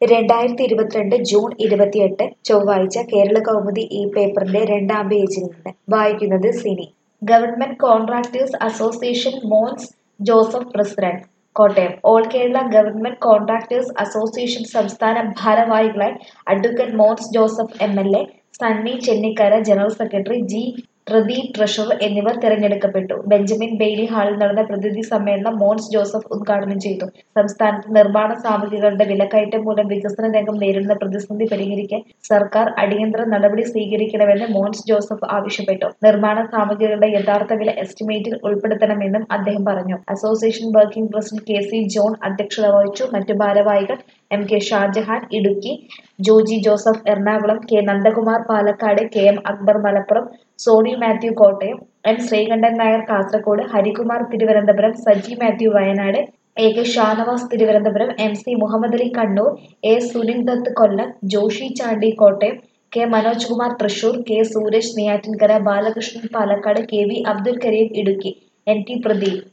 രണ്ടായിരത്തി ഇരുപത്തിരണ്ട് ജൂൺ ഇരുപത്തിയെട്ട് ചൊവ്വാഴ്ച കേരള കൗമുദി ഈ പേപ്പറിന്റെ രണ്ടാം പേജിൽ നിന്ന് വായിക്കുന്നത് സിനി government contractors association Mons Joseph president Kottayam all Kerala government contractors association സംസ്ഥാന ഭാരവാഹികളായി advocate Mons Joseph M L A Sunny Chennikkara general secretary G Pradeep treasurer എന്നിവർ തെരഞ്ഞെടുക്കപ്പെട്ടു ബെഞ്ചമിൻ ബെയ്ലി ഹാളിൽ നടന്ന പ്രതിനിധി സമ്മേളനം മോൻസ് ജോസഫ് ഉദ്ഘാടനം ചെയ്തു സംസ്ഥാനത്ത് നിർമ്മാണ സാമഗ്രികളുടെ വിലക്കയറ്റം മൂലം വികസന രംഗം നേരിടുന്ന പ്രതിസന്ധി പരിഹരിക്കാൻ സർക്കാർ അടിയന്തര നടപടി സ്വീകരിക്കണമെന്ന് മോൻസ് ജോസഫ് ആവശ്യപ്പെട്ടു നിർമ്മാണ സാമഗ്രികളുടെ യഥാർത്ഥ വില എസ്റ്റിമേറ്റിൽ ഉൾപ്പെടുത്തണമെന്നും അദ്ദേഹം പറഞ്ഞു association working president K C John അധ്യക്ഷത വഹിച്ചു മറ്റു ഭാരവാഹികൾ M K Shajahan Idukki Joji Joseph Ernakulam K Nandakumar Palakkad K M Akbar Malappuram Sony Mathew Kottayam M Sreekantan Nair Kasaragod Harikumar Thiruvananthapuram Saji Mathew Wayanad A K Shanavas Thiruvananthapuram M C Muhammad Ali Kannur A Sunil Dutt Kollam Joshi Chandy Kottayam K Manoj Kumar Thrissur K Sooraj Neyyattinkara Balakrishnan Palakkad K V Abdul Kareem Idukki N T Pradeep